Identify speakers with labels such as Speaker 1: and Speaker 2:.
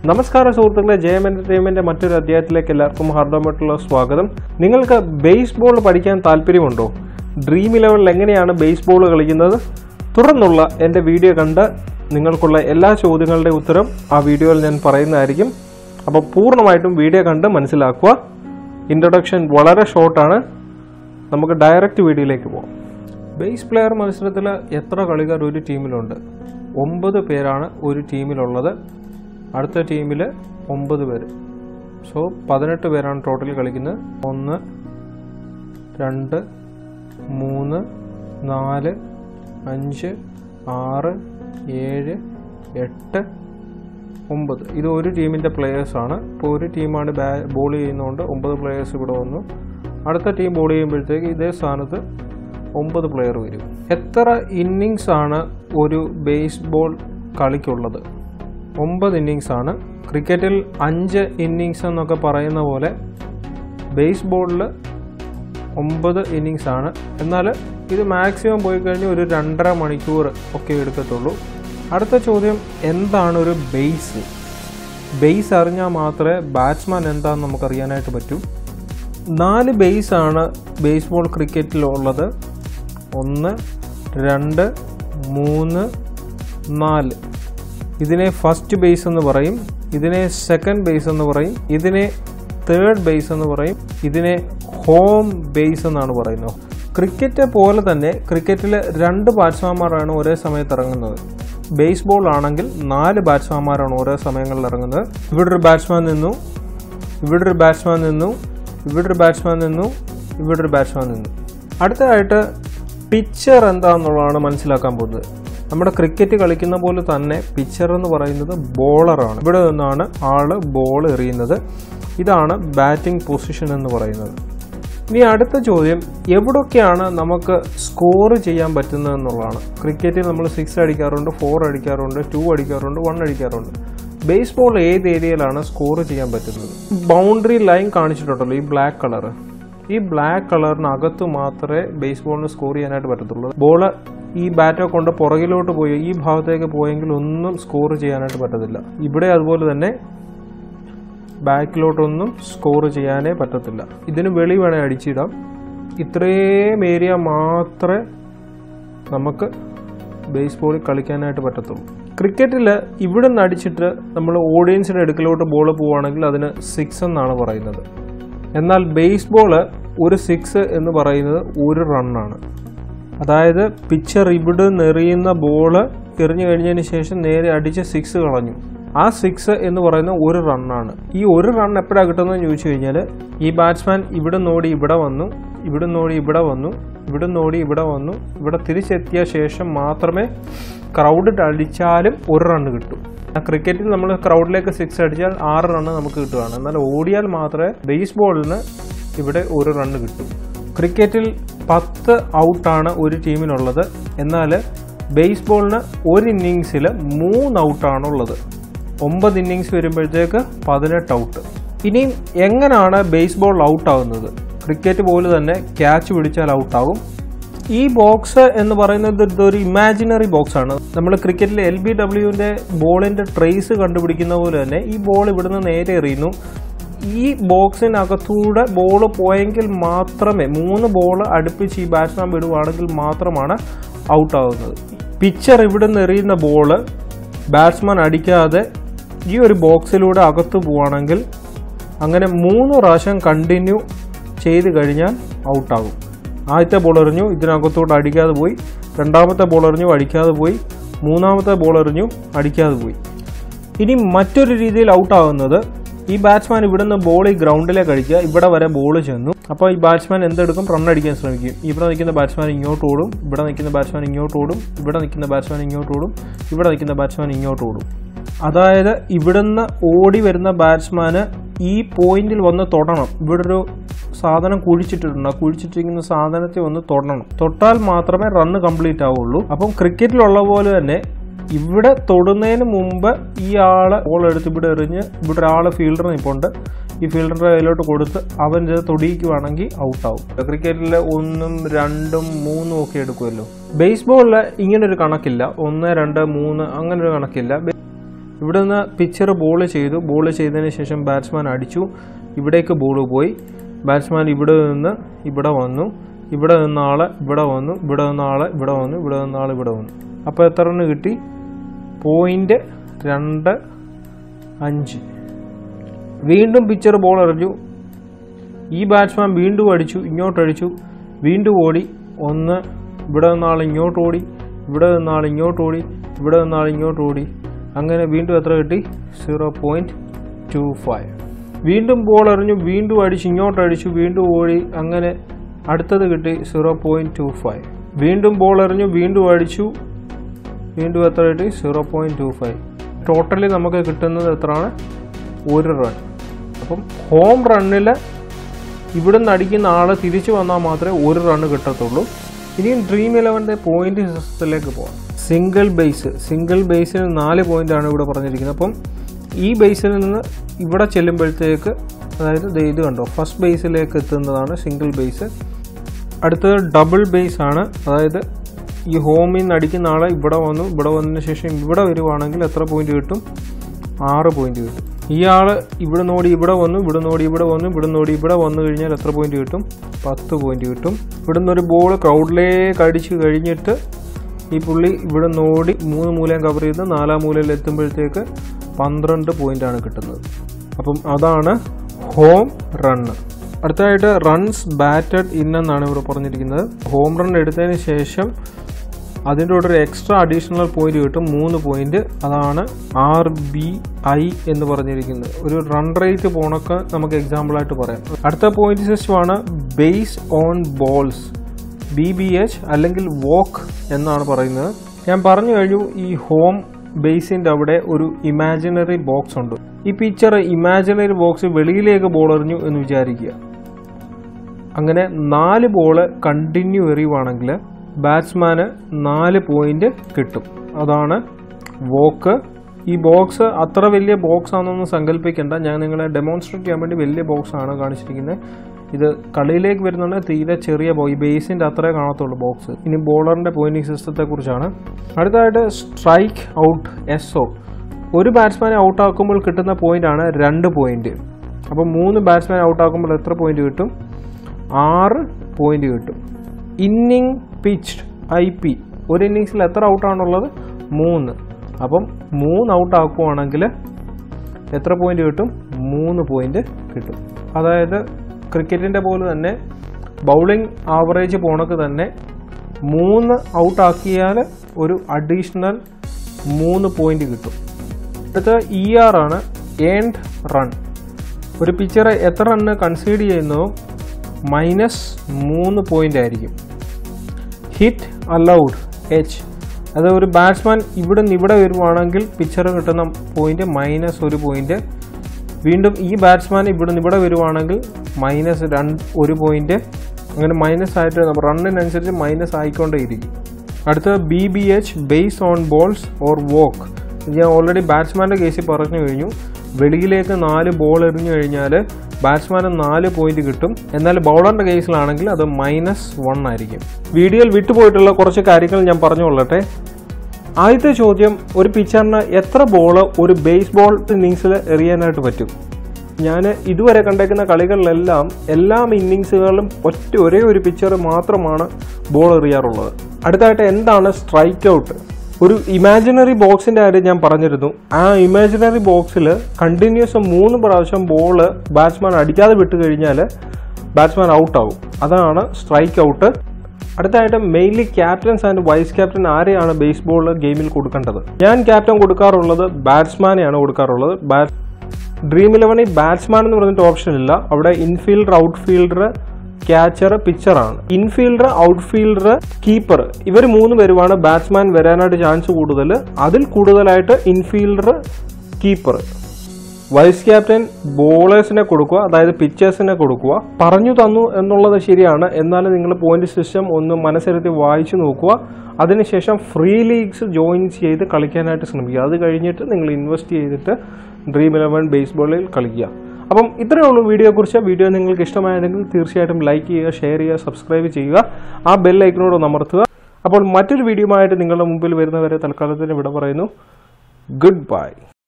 Speaker 1: നമസ്കാരം സുഹൃത്തുക്കളെ ജയം എന്റർടൈൻമെന്റ് മറ്റൊരു അധ്യായത്തിലേക്ക് എല്ലാവർക്കും ഹാർദമായിട്ടുള്ള സ്വാഗതം നിങ്ങൾക്ക് ബേസ്ബോൾ പഠിക്കാൻ താല്പര്യമുണ്ടോ ഡ്രീം ഇലവനിൽ എങ്ങനെയാണ് ബേസ്ബോൾ കളിക്കുന്നത് തുടർന്നുള്ള എൻ്റെ വീഡിയോ കണ്ട് നിങ്ങൾക്കുള്ള എല്ലാ ചോദ്യങ്ങളുടെ ഉത്തരം ആ വീഡിയോയിൽ ഞാൻ പറയുന്നതായിരിക്കും അപ്പോൾ പൂർണ്ണമായിട്ടും വീഡിയോ കണ്ട് മനസ്സിലാക്കുക ഇൻട്രൊഡക്ഷൻ വളരെ ഷോർട്ടാണ് നമുക്ക് ഡയറക്റ്റ് വീഡിയോയിലേക്ക് പോകാം ബേസ് പ്ലെയർ മത്സരത്തിൽ എത്ര കളിക്കാർ ഒരു ടീമിലുണ്ട് ഒമ്പത് പേരാണ് ഒരു ടീമിലുള്ളത് അടുത്ത ടീമിൽ ഒമ്പത് പേര് സോ പതിനെട്ട് പേരാണ് ടോട്ടൽ കളിക്കുന്നത് ഒന്ന് രണ്ട് മൂന്ന് നാല് അഞ്ച് ആറ് ഏഴ് എട്ട് ഒമ്പത് ഇത് ഒരു ടീമിൻ്റെ ആണ് ഇപ്പോൾ ഒരു ടീമാണ് ബാ ബോൾ ചെയ്യുന്നതുകൊണ്ട് ഒമ്പത് പ്ലെയേഴ്സ് ഇവിടെ വന്നു അടുത്ത ടീം ബോൾ ചെയ്യുമ്പോഴത്തേക്ക് ഇതേ സ്ഥാനത്ത് ഒമ്പത് പ്ലെയർ വരും എത്ര ഇന്നിങ്സ് ആണ് ഒരു ബേസ്ബോൾ കളിക്കുള്ളത് ഒമ്പത് ഇന്നിങ്സ് ആണ് ക്രിക്കറ്റിൽ അഞ്ച് ഇന്നിങ്സ് എന്നൊക്കെ പറയുന്ന പോലെ ബേസ്ബോളിൽ ഒമ്പത് ഇന്നിങ്സ് ആണ് എന്നാൽ ഇത് മാക്സിമം പോയി കഴിഞ്ഞ് ഒരു രണ്ടര മണിക്കൂർ ഒക്കെ എടുക്കത്തുള്ളൂ അടുത്ത ചോദ്യം എന്താണ് ഒരു ബേസ് ബേസ് അറിഞ്ഞാൽ മാത്രമേ ബാറ്റ്സ്മാൻ എന്താണെന്ന് നമുക്ക് അറിയാനായിട്ട് പറ്റൂ നാല് ബേസ് ആണ് ബേസ്ബോൾ ക്രിക്കറ്റിലുള്ളത് ഒന്ന് രണ്ട് മൂന്ന് നാല് ഇതിനെ ഫസ്റ്റ് ബേസ് എന്ന് പറയും ഇതിനെ സെക്കൻഡ് ബേസ് എന്ന് പറയും ഇതിനെ തേർഡ് ബേസ് എന്ന് പറയും ഇതിനെ ഹോം ബേസ് എന്നാണ് പറയുന്നത് ക്രിക്കറ്റ് പോലെ തന്നെ ക്രിക്കറ്റിൽ രണ്ട് ബാറ്റ്സ്മാൻമാരാണ് ഒരേ സമയത്ത് ഇറങ്ങുന്നത് ബേസ്ബോൾ ആണെങ്കിൽ നാല് ബാറ്റ്സ്മാൻമാരാണ് ഓരോ സമയങ്ങളിൽ ഇറങ്ങുന്നത് ഇവിടെ ഒരു ബാറ്റ്സ്മാൻ നിന്നു ഇവിടെ ഒരു ബാറ്റ്സ്മാൻ നിന്നു ഇവിടെ ഒരു ബാറ്റ്സ്മാൻ നിന്നു ഇവിടെ ഒരു ബാറ്റ്സ്മാൻ നിന്നു അടുത്തതായിട്ട് പിച്ചർ എന്താണെന്നുള്ളതാണ് മനസ്സിലാക്കാൻ പോകുന്നത് നമ്മുടെ ക്രിക്കറ്റ് കളിക്കുന്ന പോലെ തന്നെ പിച്ചർ എന്ന് പറയുന്നത് ബോളറാണ് ഇവിടെ നിന്നാണ് ആള് ബോൾ എറിയുന്നത് ഇതാണ് ബാറ്റിംഗ് പൊസിഷൻ എന്ന് പറയുന്നത് ഇനി അടുത്ത ചോദ്യം എവിടൊക്കെയാണ് നമുക്ക് സ്കോർ ചെയ്യാൻ പറ്റുന്നത് എന്നുള്ളതാണ് ക്രിക്കറ്റിൽ നമ്മൾ സിക്സ് അടിക്കാറുണ്ട് ഫോർ അടിക്കാറുണ്ട് ടു അടിക്കാറുണ്ട് വൺ അടിക്കാറുണ്ട് ബേസ്ബോൾ ഏത് ഏരിയയിലാണ് സ്കോർ ചെയ്യാൻ പറ്റുന്നത് ബൗണ്ടറി ലൈൻ കാണിച്ചിട്ടുണ്ടല്ലോ ഈ ബ്ലാക്ക് കളർ ഈ ബ്ലാക്ക് കളറിനകത്ത് മാത്രമേ ബേസ്ബോളിന് സ്കോർ ചെയ്യാനായിട്ട് പറ്റത്തുള്ളൂ ബോള് ഈ ബാറ്റോ കൊണ്ട് പുറകിലോട്ട് പോയി ഈ ഭാഗത്തേക്ക് പോയെങ്കിൽ ഒന്നും സ്കോർ ചെയ്യാനായിട്ട് പറ്റത്തില്ല ഇവിടെ അതുപോലെ തന്നെ ബാക്കിലോട്ടൊന്നും സ്കോർ ചെയ്യാനേ പറ്റത്തില്ല ഇതിന് വെളി വേണേൽ അടിച്ചിടാം ഇത്രയും ഏരിയ മാത്രമേ നമുക്ക് ബേസ്ബോളിൽ കളിക്കാനായിട്ട് പറ്റത്തുള്ളൂ ക്രിക്കറ്റിൽ ഇവിടെ നിന്ന് അടിച്ചിട്ട് നമ്മൾ ഓഡിയൻസിൻ്റെ അടുക്കലോട്ട് ബോൾ പോവുകയാണെങ്കിൽ അതിന് സിക്സ് എന്നാണ് പറയുന്നത് എന്നാൽ ബേസ്ബോൾ ഒരു സിക്സ് എന്ന് പറയുന്നത് ഒരു റണ്ണാണ് അതായത് പിച്ചർ ഇവിടെ നിന്ന് എറിയുന്ന ബോള് എറിഞ്ഞു കഴിഞ്ഞതിന് ശേഷം നേരെ അടിച്ച് സിക്സ് കളഞ്ഞു ആ സിക്സ് എന്ന് പറയുന്ന ഒരു റണ്ണാണ് ഈ ഒരു റൺ എപ്പോഴാണ് കിട്ടുന്നതെന്ന് ചോദിച്ചു കഴിഞ്ഞാൽ ഈ ബാറ്റ്സ്മാൻ ഇവിടെ നോടി ഇവിടെ വന്നു ഇവിടെ നോടി ഇവിടെ വന്നു ഇവിടെ നോടി ഇവിടെ വന്നു ഇവിടെ തിരിച്ചെത്തിയ ശേഷം മാത്രമേ ക്രൗഡ് അടിച്ചാലും ഒരു റണ്ണ് കിട്ടും ആ ക്രിക്കറ്റിൽ നമ്മൾ ക്രൗഡിലേക്ക് സിക്സ് അടിച്ചാൽ ആറ് റണ്ണ് നമുക്ക് കിട്ടുകയാണ് എന്നാൽ ഓടിയാൽ മാത്രമേ ബേസ്ബോളിന് ഇവിടെ ഒരു റണ്ണ് കിട്ടും ക്രിക്കറ്റിൽ പത്ത് ഔട്ടാണ് ഒരു ടീമിനുള്ളത് എന്നാൽ ബേസ്ബോളിന് ഒരു ഇന്നിങ്സിൽ മൂന്ന് ഔട്ടാണ് ഉള്ളത് ഒമ്പത് ഇന്നിങ്സ് വരുമ്പോഴത്തേക്ക് പതിനെട്ട് ഔട്ട് ഇനിയും എങ്ങനെയാണ് ബേസ്ബോൾ ഔട്ട് ആകുന്നത് ക്രിക്കറ്റ് പോലെ തന്നെ ക്യാച്ച് പിടിച്ചാൽ ഔട്ടാകും ഈ ബോക്സ് എന്ന് പറയുന്നത് ഇതൊരു ഇമാജിനറി ബോക്സ് ആണ് നമ്മൾ ക്രിക്കറ്റിലെ എൽ ബി ഡബ്ല്യുവിന്റെ ബോളിന്റെ ട്രേസ് കണ്ടുപിടിക്കുന്ന പോലെ തന്നെ ഈ ബോൾ ഇവിടുന്ന് നേരെ എറിയുന്നു ഈ ബോക്സിനകത്തൂടെ ബോൾ പോയെങ്കിൽ മാത്രമേ മൂന്ന് ബോൾ അടുപ്പിച്ച് ഈ ബാറ്റ്സ്മാൻ വിടുവാണെങ്കിൽ മാത്രമാണ് ഔട്ട് ആകുന്നത് പിച്ചർ ഇവിടുന്ന് എറിയുന്ന ബോള് ബാറ്റ്സ്മാൻ അടിക്കാതെ ഈ ഒരു ബോക്സിലൂടെ അകത്ത് പോവുകയാണെങ്കിൽ അങ്ങനെ മൂന്ന് പ്രാവശ്യം കണ്ടിന്യൂ ചെയ്ത് കഴിഞ്ഞാൽ ഔട്ടാകും ആദ്യത്തെ ബോൾ എറിഞ്ഞു ഇതിനകത്തോട്ട് അടിക്കാതെ പോയി രണ്ടാമത്തെ ബോൾ എറിഞ്ഞു അടിക്കാതെ പോയി മൂന്നാമത്തെ ബോൾ എറിഞ്ഞു അടിക്കാതെ പോയി ഇനി മറ്റൊരു രീതിയിൽ ഔട്ടാകുന്നത് ഈ ബാറ്റ്സ്മാൻ ഇവിടുന്ന് ബോൾ ഈ ഗ്രൗണ്ടിലേക്ക് അടിക്കുക ഇവിടെ വരെ ബോൾ ചെന്നു അപ്പോൾ ഈ ബാറ്റ്സ്മാൻ എന്തെടുക്കും റൺ അടിക്കാൻ ശ്രമിക്കും ഇവിടെ നിൽക്കുന്ന ബാറ്റ്സ്മാൻ ഇങ്ങോട്ട് ഓടും ഇവിടെ നിൽക്കുന്ന ബാറ്റ്സ്മാൻ ഇങ്ങോട്ട് ഓടും ഇവിടെ നിൽക്കുന്ന ബാറ്റ്സ്മാൻ ഇങ്ങോട്ട് ഓടും ഇവിടെ നിൽക്കുന്ന ബാറ്റ്സ്മാൻ ഇങ്ങോട്ട് ഓടും അതായത് ഇവിടുന്ന് ഓടി വരുന്ന ബാറ്റ്സ്മാന് ഈ പോയിന്റിൽ വന്ന് തൊടണം ഇവിടെ ഒരു സാധനം കുഴിച്ചിട്ടിട്ടുണ്ട് ആ കുഴിച്ചിട്ടിരിക്കുന്ന സാധനത്തെ ഒന്ന് തൊടണം തൊട്ടാൽ മാത്രമേ റണ്ണ് കംപ്ലീറ്റ് ആവുള്ളൂ അപ്പം ക്രിക്കറ്റിലുള്ള പോലെ തന്നെ ഇവിടെ തൊടുന്നതിന് മുമ്പ് ഈ ആള് ബോൾ എടുത്ത് ഇവിടെ എറിഞ്ഞ് ഇവിടെ ഒരാള് ഫീൽഡർ നിൽപ്പുണ്ട് ഈ ഫീൽഡറിന്റെ കയ്യിലോട്ട് കൊടുത്ത് അവൻ ഇത് തൊടിയിക്കുവാണെങ്കിൽ ഔട്ടാവും ക്രിക്കറ്റിൽ ഒന്നും രണ്ടും മൂന്നും ഒക്കെ എടുക്കുമല്ലോ ബേസ്ബോളിൽ ഇങ്ങനൊരു കണക്കില്ല ഒന്ന് രണ്ട് മൂന്ന് അങ്ങനെ ഒരു കണക്കില്ല ഇവിടെ നിന്ന് പിച്ചർ ബോൾ ചെയ്തു ബോൾ ചെയ്തതിന് ശേഷം ബാറ്റ്സ്മാൻ അടിച്ചു ഇവിടേക്ക് ബോൾ പോയി ബാറ്റ്സ്മാൻ ഇവിടെ നിന്ന് ഇവിടെ വന്നു ഇവിടെ നിന്ന ആള് ഇവിടെ വന്നു ഇവിടെ നിന്ന ആള് ഇവിടെ വന്നു ഇവിടെ നിന്ന ആൾ ഇവിടെ വന്നു അപ്പോൾ എത്ര റണ്ണ് കിട്ടി പോയിന്റ് രണ്ട് അഞ്ച് വീണ്ടും പിച്ചർ ബോൾ എറിഞ്ഞു ഈ ബാറ്റ്സ്മാൻ വീണ്ടും അടിച്ചു ഇങ്ങോട്ട് അടിച്ചു വീണ്ടും ഓടി ഒന്ന് ഇവിടെ നിന്നാൾ ഇങ്ങോട്ട് ഓടി ഇവിടെ നിന്നാൾ ഇങ്ങോട്ട് ഓടി ഇവിടെ നിന്നാൾ ഇങ്ങോട്ട് ഓടി അങ്ങനെ വീണ്ടും എത്ര കിട്ടി സീറോ പോയിൻറ്റ് ടു ഫൈവ് വീണ്ടും ബോൾ എറിഞ്ഞു വീണ്ടും അടിച്ചു ഇങ്ങോട്ട് അടിച്ചു വീണ്ടും ഓടി അങ്ങനെ അടുത്തത് കിട്ടി സീറോ പോയിൻറ്റ് ടു ഫൈവ് വീണ്ടും ബോൾ എറിഞ്ഞു വീണ്ടും അടിച്ചു വീണ്ടും എത്ര കിട്ടി zero point two five totally നമുക്ക് കിട്ടുന്നത് എത്രയാണ് ഒരു റൺ അപ്പം ഹോം റണ്ണിൽ ഇവിടുന്ന് അടിക്കുന്ന ആൾ തിരിച്ചു വന്നാൽ മാത്രമേ ഒരു റണ്ണ് കിട്ടത്തുള്ളൂ ഇനിയും ഡ്രീം ഇലവൻ്റെ പോയിന്റ് സിസ്റ്റത്തിലേക്ക് പോകാം സിംഗിൾ ബേസ് സിംഗിൾ ബേസിന് നാല് പോയിന്റാണ് ഇവിടെ പറഞ്ഞിരിക്കുന്നത് അപ്പം ഈ ബേസിൽ നിന്ന് ഇവിടെ ചെല്ലുമ്പോഴത്തേക്ക് അതായത് ദേ ഇത് കണ്ടോ ഫസ്റ്റ് ബേസിലേക്ക് എത്തുന്നതാണ് സിംഗിൾ ബേസ് അടുത്തത് ഡബിൾ ബേസ് ആണ് അതായത് ഈ ഹോമിൽ നിന്ന് അടിക്കുന്ന ആളെ ഇവിടെ വന്നു ഇവിടെ വന്നതിന് ശേഷം ഇവിടെ വരുവാണെങ്കിൽ എത്ര പോയിന്റ് കിട്ടും ആറ് പോയിന്റ് കിട്ടും ഈ ആള് ഇവിടെ നോടി ഇവിടെ വന്നു ഇവിടെ നോടി ഇവിടെ വന്നു ഇവിടെ നോടി ഇവിടെ വന്നു കഴിഞ്ഞാൽ എത്ര പോയിന്റ് കിട്ടും പത്ത് പോയിന്റ് കിട്ടും ഇവിടെ നിന്നൊരു ബോൾ ക്രൗഡിലേക്ക് അടിച്ചു കഴിഞ്ഞിട്ട് ഈ പുള്ളി ഇവിടെ നോടി മൂന്ന് മൂലയും കവർ ചെയ്ത് നാലാം മൂലയിൽ എത്തുമ്പോഴത്തേക്ക് പന്ത്രണ്ട് പോയിന്റ് ആണ് കിട്ടുന്നത് അപ്പം അതാണ് ഹോം റണ്ണ് അടുത്തതായിട്ട് റൺസ് ബാറ്റഡ് ഇൻ എന്നാണ് ഇവിടെ പറഞ്ഞിരിക്കുന്നത് ഹോം റൺ എടുത്തതിന് ശേഷം അതിൻ്റെ കൂടെ ഒരു എക്സ്ട്രാ അഡീഷണൽ പോയിന്റ് കിട്ടും മൂന്ന് പോയിന്റ് അതാണ് ആർ ബി ഐ എന്ന് പറഞ്ഞിരിക്കുന്നത് ഒരു റൺ റേറ്റ് പോണൊക്കെ നമുക്ക് എക്സാമ്പിൾ ആയിട്ട് പറയാം അടുത്ത പോയിന്റ് സിസ്റ്റമാണ് base on balls B B H അല്ലെങ്കിൽ വോക്ക് എന്നാണ് പറയുന്നത് ഞാൻ പറഞ്ഞു കഴിഞ്ഞു ഈ ഹോം ബേസിന്റെ അവിടെ ഒരു ഇമാജിനറി ബോക്സ് ഉണ്ട് ഈ പിക്ചർ ഇമാജിനറി ബോക്സ് വെളിയിലേക്ക് ബോൾ എറിഞ്ഞു എന്ന് വിചാരിക്കുക അങ്ങനെ നാല് ബോള് കണ്ടിന്യൂ എറിയുവാണെങ്കിൽ ബാറ്റ്സ്മാന് നാല് പോയിന്റ് കിട്ടും അതാണ് വോക്ക് ഈ ബോക്സ് അത്ര വലിയ ബോക്സ് ആണെന്നൊന്നും സങ്കല്പിക്കേണ്ട ഞാൻ നിങ്ങളെ ഡെമോൺസ്ട്രേറ്റ് ചെയ്യാൻ വേണ്ടി വലിയ ബോക്സ് ആണ് കാണിച്ചിരിക്കുന്നത് ഇത് കളിയിലേക്ക് വരുന്നുണ്ട് തീരെ ചെറിയ ബോ ഈ ബേസിന്റെ അത്രേ കാണത്തുള്ളൂ ബോക്സ് ഇനി ബോളറിന്റെ പോയിന്റിംഗ് സിസ്റ്റത്തെ കുറിച്ചാണ് അടുത്തതായിട്ട് സ്ട്രൈക്ക് ഔട്ട് എസ് ഒ ഒരു ബാറ്റ്സ്മാനെ ഔട്ട് ആക്കുമ്പോൾ കിട്ടുന്ന പോയിന്റ് ആണ് രണ്ട് പോയിന്റ് അപ്പോൾ മൂന്ന് ബാറ്റ്സ്മാൻ ഔട്ട് ആക്കുമ്പോൾ എത്ര പോയിന്റ് കിട്ടും ആറ് പോയിന്റ് കിട്ടും ഇന്നിങ് പിച്ച്ഡ് ഐ പി ഒരു ഇന്നിങ്സിൽ എത്ര ഔട്ടാണുള്ളത് മൂന്ന് അപ്പം മൂന്ന് ഔട്ട് ആക്കുവാണെങ്കിൽ എത്ര പോയിന്റ് കിട്ടും മൂന്ന് പോയിന്റ് കിട്ടും അതായത് ക്രിക്കറ്റിൻ്റെ പോലെ തന്നെ ബൗളിംഗ് ആവറേജ് പോണക്ക് തന്നെ മൂന്ന് ഔട്ട് ആക്കിയാൽ ഒരു അഡീഷണൽ മൂന്ന് പോയിന്റ് കിട്ടും അടുത്ത ഇ ആർ ആണ് ഏൺഡ് റൺ ഒരു പിക്ചർ എത്ര റണ്ണ് കൺസീഡ് ചെയ്യുന്നോ മൈനസ് മൂന്ന് പോയിന്റ് ആയിരിക്കും ഹിറ്റ് അലൗഡ് എച്ച് അത് ഒരു ബാറ്റ്സ്മാൻ ഇവിടെ നിന്ന് ഇവിടെ വരുവാണെങ്കിൽ പിക്ചർ കിട്ടുന്ന പോയിന്റ് മൈനസ് ഒരു പോയിന്റ് വീണ്ടും ഈ ബാറ്റ്സ്മാൻ ഇവിടെ നിന്ന് ഇവിടെ വരുവാണെങ്കിൽ മൈനസ് രണ്ട് ഒരു പോയിന്റ് അങ്ങനെ മൈനസ് ആയിട്ട് റണ്ണിനനുസരിച്ച് മൈനസ് ആയിക്കൊണ്ടേയിരിക്കും അടുത്ത B B H base on balls or walk ഞാൻ ഓൾറെഡി ബാറ്റ്സ്മാൻ്റെ കേസിൽ പറഞ്ഞു കഴിഞ്ഞു വെളിയിലേക്ക് നാല് ബോൾ എറിഞ്ഞു കഴിഞ്ഞാൽ ബാറ്റ്സ്മാന് നാല് പോയിന്റ് കിട്ടും എന്നാൽ ബൗളറിന്റെ കേസിലാണെങ്കിൽ അത് മൈനസ് വൺ ആയിരിക്കും വീഡിയോയിൽ വിട്ടുപോയിട്ടുള്ള കുറച്ച് കാര്യങ്ങൾ ഞാൻ പറഞ്ഞുകൊള്ളട്ടെ ആദ്യത്തെ ചോദ്യം ഒരു പിച്ചറിന് എത്ര ബോൾ ഒരു ബേസ് ബോൾ ഇന്നിങ്സിൽ എറിയാനായിട്ട് പറ്റും ഞാൻ ഇതുവരെ കണ്ടേക്കുന്ന കളികളിലെല്ലാം എല്ലാ ഇന്നിങ്സുകളിലും ഒറ്റ ഒരേ ഒരു പിച്ചർ മാത്രമാണ് ബോൾ എറിയാറുള്ളത് അടുത്തായിട്ട് എന്താണ് സ്ട്രൈക്ക് ഔട്ട് ഒരു ഇമാജിനറി ബോക്സിന്റെ കാര്യം ഞാൻ പറഞ്ഞിരുന്നു ആ ഇമാജിനറി ബോക്സിൽ കണ്ടിന്യൂസ് മൂന്ന് പ്രാവശ്യം ബോൾ ബാറ്റ്സ്മാൻ അടിക്കാതെ വിട്ട് കഴിഞ്ഞാൽ ബാറ്റ്സ്മാൻ ഔട്ട് ആവും അതാണ് സ്ട്രൈക്ക് ഔട്ട് അടുത്തായിട്ട് mainly captains and vice captain ആരെയാണ് ബേസ്ബോൾ ഗെയിമിൽ കൊടുക്കേണ്ടത് ഞാൻ ക്യാപ്റ്റൻ കൊടുക്കാറുള്ളത് ബാറ്റ്സ്മാനെയാണ് കൊടുക്കാറുള്ളത് ബാറ്റ് ഡ്രീം ഇലവനിൽ ബാറ്റ്സ്മാൻ എന്ന് പറഞ്ഞിട്ട് ഓപ്ഷൻ ഇല്ല അവിടെ ഇൻഫീൽഡർ ഔട്ട്ഫീൽഡർ ക്യാച്ചർ പിച്ചറാണ് ഇൻഫീൽഡർ ഔട്ട്ഫീൽഡർ കീപ്പർ ഇവർ മൂന്ന് പേരുമാണ് ബാറ്റ്സ്മാൻ വരാനായിട്ട് ചാൻസ് കൂടുതൽ അതിൽ കൂടുതലായിട്ട് ഇൻഫീൽഡർ കീപ്പർ വൈസ് ക്യാപ്റ്റൻ ബോളേഴ്സിനെ കൊടുക്കുക അതായത് പിച്ചേഴ്സിനെ കൊടുക്കുക പറഞ്ഞു തന്നു എന്നുള്ളത് ശരിയാണ് എന്നാലും നിങ്ങൾ പോയിന്റ് സിസ്റ്റം ഒന്ന് മനസ്സിരുത്തി വായിച്ചു നോക്കുക അതിനുശേഷം ഫ്രീ ലീഗ്സ് ജോയിൻ ചെയ്ത് കളിക്കാനായിട്ട് ശ്രമിക്കുക അത് കഴിഞ്ഞിട്ട് നിങ്ങൾ ഇൻവെസ്റ്റ് ചെയ്തിട്ട് ഡ്രീം ഇലവൻ ബേസ്ബോളിൽ കളിക്കുക അപ്പം ഇത്രയേ ഉള്ളൂ വീഡിയോയെക്കുറിച്ച് വീഡിയോ നിങ്ങൾക്ക് ഇഷ്ടമായെങ്കിൽ തീർച്ചയായിട്ടും ലൈക്ക് ചെയ്യുക ഷെയർ ചെയ്യുക സബ്സ്ക്രൈബ് ചെയ്യുക ആ ബെൽ ഐക്കനോട് ഒന്ന് അമർത്തുക അപ്പോൾ മറ്റൊരു വീഡിയോ ആയിട്ട് നിങ്ങളുടെ മുമ്പിൽ വരുന്നവരെ തൽക്കാലത്തിന് വിട പറയുന്നു ഗുഡ് ബൈ